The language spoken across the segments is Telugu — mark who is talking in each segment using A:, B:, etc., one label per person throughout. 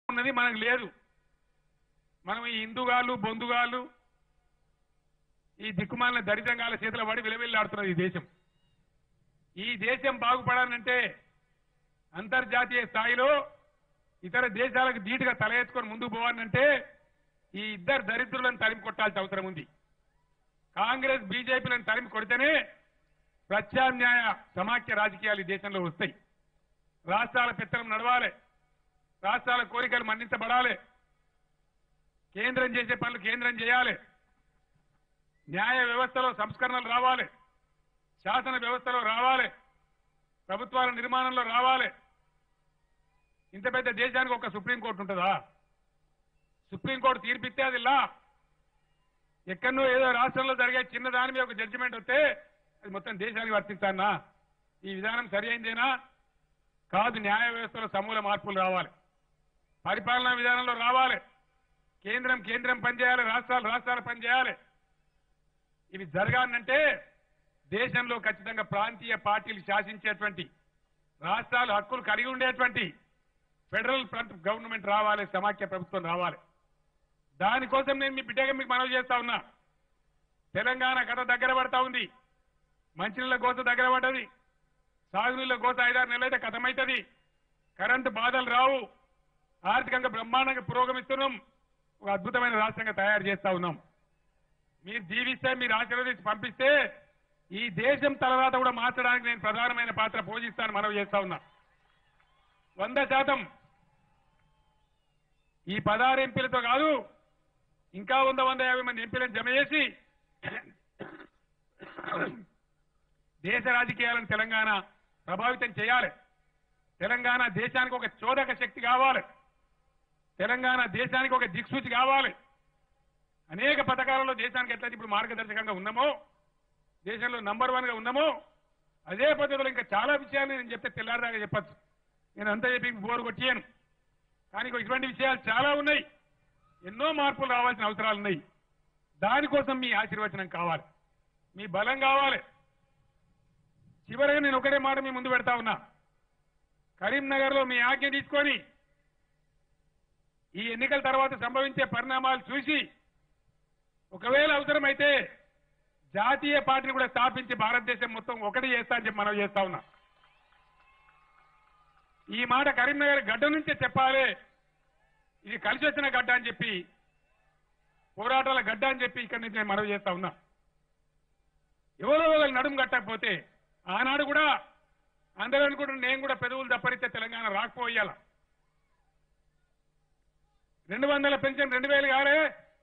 A: ఉన్నది మనకు లేదు మనం ఈ హిందూగాళ్ళు బొందుగాళ్ళు ఈ దిక్కుమాలిన దరిద్రంగాల చేతుల పడి విలవిల్లాడుతున్నది ఈ దేశం ఈ దేశం బాగుపడాలంటే అంతర్జాతీయ స్థాయిలో ఇతర దేశాలకు ధీటుగా తల ఎత్తుకొని ముందుకు పోవాలంటే ఈ ఇద్దరు దరిద్రులను తరిమి కొట్టాల్సిన అవసరం ఉంది కాంగ్రెస్ బీజేపీలను తరిమి కొడితేనే ప్రత్యామ్నాయ సమాఖ్య రాజకీయాలు ఈ దేశంలో వస్తాయి రాష్ట్రాల పెత్తనం నడవాలి రాష్ట్రాల కోరికలు మన్నించబడాలి కేంద్రం చేసే పనులు కేంద్రం చేయాలి న్యాయ వ్యవస్థలో సంస్కరణలు రావాలి శాసన వ్యవస్థలో రావాలి ప్రభుత్వాల నిర్మాణంలో రావాలి ఇంత పెద్ద దేశానికి ఒక సుప్రీంకోర్టు ఉంటుందా సుప్రీంకోర్టు తీర్పిస్తే అది లా ఎక్కడో ఏదో రాష్ట్రంలో జరిగే చిన్న దాని మీద ఒక జడ్జిమెంట్ వస్తే అది మొత్తం దేశానికి వర్తించానా ఈ విధానం సరి అయిందేనా కాదు న్యాయ వ్యవస్థలో సమూల మార్పులు రావాలి పరిపాలనా విధానంలో రావాలి కేంద్రం కేంద్రం పనిచేయాలి రాష్ట్రాలు రాష్ట్రాలు పనిచేయాలి ఇవి జరగాలంటే దేశంలో ఖచ్చితంగా ప్రాంతీయ పార్టీలు శాసించేటువంటి రాష్ట్రాలు హక్కులు కలిగి ఉండేటువంటి ఫెడరల్ ఫ్రంట్ గవర్నమెంట్ రావాలి సమాఖ్య ప్రభుత్వం రావాలి దానికోసం నేను మీ బిడ్డగా మీకు మనవి చేస్తా ఉన్నా తెలంగాణ కథ దగ్గర పడతా ఉంది మంచినీళ్ళ కోత దగ్గర పడ్డది సాగునీళ్ళ కోత ఐదారు నెలలైతే కథమైతుంది కరెంటు బాధలు రావు ఆర్థికంగా బ్రహ్మాండంగా పురోగమిస్తున్నాం ఒక అద్భుతమైన రాష్ట్రంగా తయారు చేస్తా ఉన్నాం మీరు జీవిస్తే మీరు ఆశీర్వదించి పంపిస్తే ఈ దేశం తలరాత కూడా మార్చడానికి నేను ప్రధానమైన పాత్ర పోషిస్తాను మనవి చేస్తా ఉన్నా వంద శాతం ఈ పదహారు ఎంపీలతో కాదు ఇంకా వంద వంద యాభై మంది ఎంపీలను జమ చేసి దేశ రాజకీయాలను తెలంగాణ ప్రభావితం చేయాలి తెలంగాణ దేశానికి ఒక చోదక శక్తి కావాలి తెలంగాణ దేశానికి ఒక దిక్సూచి కావాలి అనేక పథకాలలో దేశానికి ఎట్లయితే ఇప్పుడు మార్గదర్శకంగా ఉన్నామో దేశంలో నంబర్ వన్ గా ఉన్నామో అదే పద్ధతిలో ఇంకా చాలా విషయాలు నేను చెప్తే తెల్లారిదాకా చెప్పచ్చు నేను అంతా చెప్పి బోరు కొట్టియాను కానీ ఇంకో ఇటువంటి విషయాలు చాలా ఉన్నాయి ఎన్నో మార్పులు రావాల్సిన అవసరాలు ఉన్నాయి దానికోసం మీ ఆశీర్వచనం కావాలి మీ బలం కావాలి చివరిగా నేను ఒకటే మాట మీ ముందు పెడతా ఉన్నా కరీంనగర్ లో మీ ఆజ్ఞ తీసుకొని ఈ ఎన్నికల తర్వాత సంభవించే పరిణామాలు చూసి ఒకవేళ అవసరమైతే జాతీయ పార్టీని కూడా స్థాపించి భారతదేశం మొత్తం ఒకటి చేస్తా అని చెప్పి మనం చేస్తా ఉన్నా ఈ మాట కరీంనగర్ గడ్డ నుంచే చెప్పాలి ఇది కలిసి వచ్చిన గడ్డ అని చెప్పి పోరాటాల గడ్డ అని చెప్పి ఇక్కడి నుంచి నేను మనవి చేస్తా ఉన్నా ఎవరో ఒకరు నడుము కట్టకపోతే ఆనాడు కూడా అందరూ అనుకుంటున్నారు నేను కూడా పెదవులు తప్పరిస్తే తెలంగాణ రాకపోయాల రెండు వందల పెన్షన్ రెండు వేలు కాలే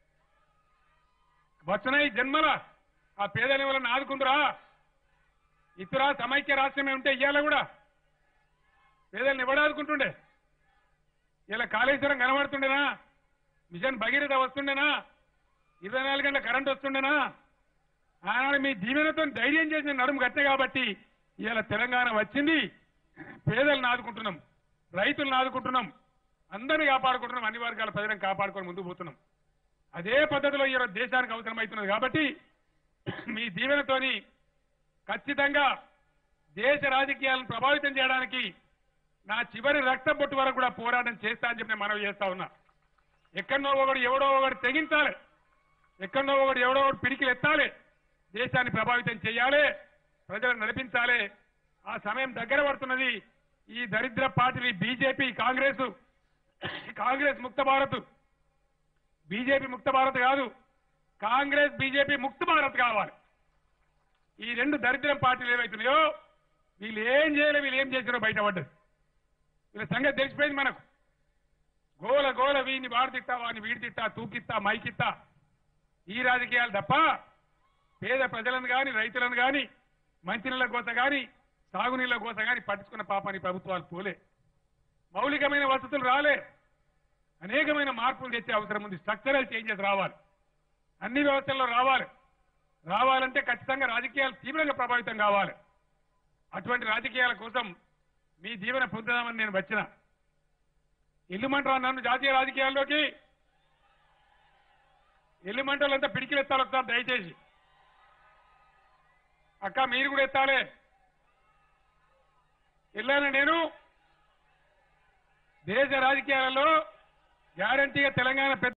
A: వచ్చినాయి జన్మల ఆ పేదల వలన ఆదుకుందిరా ఇతర సమైక్య రాష్ట్రమే ఉంటే ఇయ్యాల కూడా పేదల్ని ఎవడాదుకుంటుండే ఇలా కాళేశ్వరం కనబడుతుండేనా మిషన్ భగీరథ వస్తుండేనా ఇరవై నాలుగు గంటల కరెంట్ వస్తుండేనా ఆనాడు మీ దీవెనతో ధైర్యం చేసిన నడుము కట్టే కాబట్టి ఇవాళ తెలంగాణ వచ్చింది పేదలను ఆదుకుంటున్నాం రైతులను ఆదుకుంటున్నాం అందరినీ కాపాడుకుంటున్నాం అన్ని వర్గాల ప్రజలను కాపాడుకొని ముందుకు పోతున్నాం అదే పద్ధతిలో ఈరోజు దేశానికి అవసరమవుతున్నది కాబట్టి మీ దీవెనతోని ఖచ్చితంగా దేశ రాజకీయాలను ప్రభావితం చేయడానికి నా చివరి రక్త బొట్టు వరకు కూడా పోరాటం చేస్తా అని చెప్పి నేను మనవి చేస్తా ఉన్నా ఎక్కడో ఒకడు ఎవడో ఒకడు తెగించాలి ఎక్కడో ఒకడు ఎవడో ఒకడు పిడికిలు ఎత్తాలి దేశాన్ని ప్రభావితం చేయాలి ప్రజలను నడిపించాలి ఆ సమయం దగ్గర పడుతున్నది ఈ దరిద్ర పార్టీని బీజేపీ కాంగ్రెస్ కాంగ్రెస్ ముక్త భారత్ బీజేపీ ముక్త భారత్ కాదు కాంగ్రెస్ బీజేపీ ముక్త భారత్ కావాలి ఈ రెండు దరిద్రం పార్టీలు ఏవైతున్నాయో వీళ్ళు ఏం చేయలే వీళ్ళు ఏం చేసినో బయటపడ్డది వీళ్ళ సంగతి తెలిసిపోయింది మనకు గోల గోల వీడిని వాడు తిట్టా వాడిని వీడి తిట్టా తూకిత్తా మైకిత్తా ఈ రాజకీయాలు తప్ప పేద ప్రజలను గాని రైతులను గాని మంచినీళ్ళ కోసం గాని సాగునీళ్ళ కోసం గాని పట్టించుకున్న పాపాన్ని ప్రభుత్వాలు పోలే మౌలికమైన వసతులు రాలే అనేకమైన మార్పులు తెచ్చే అవసరం ఉంది స్ట్రక్చరల్ చేంజెస్ రావాలి అన్ని వ్యవస్థల్లో రావాలి రావాలంటే ఖచ్చితంగా రాజకీయాలు తీవ్రంగా ప్రభావితం కావాలి అటువంటి రాజకీయాల కోసం మీ జీవన పొందుదామని నేను వచ్చిన ఎల్లుమంటారా నన్ను జాతీయ రాజకీయాల్లోకి ఎల్లుమంటలంతా పిడికిలు ఎత్తాలి ఒకసారి దయచేసి అక్క మీరు కూడా ఎత్తాలే వెళ్ళాను నేను దేశ రాజకీయాలలో గ్యారంటీగా తెలంగాణ పెద్ద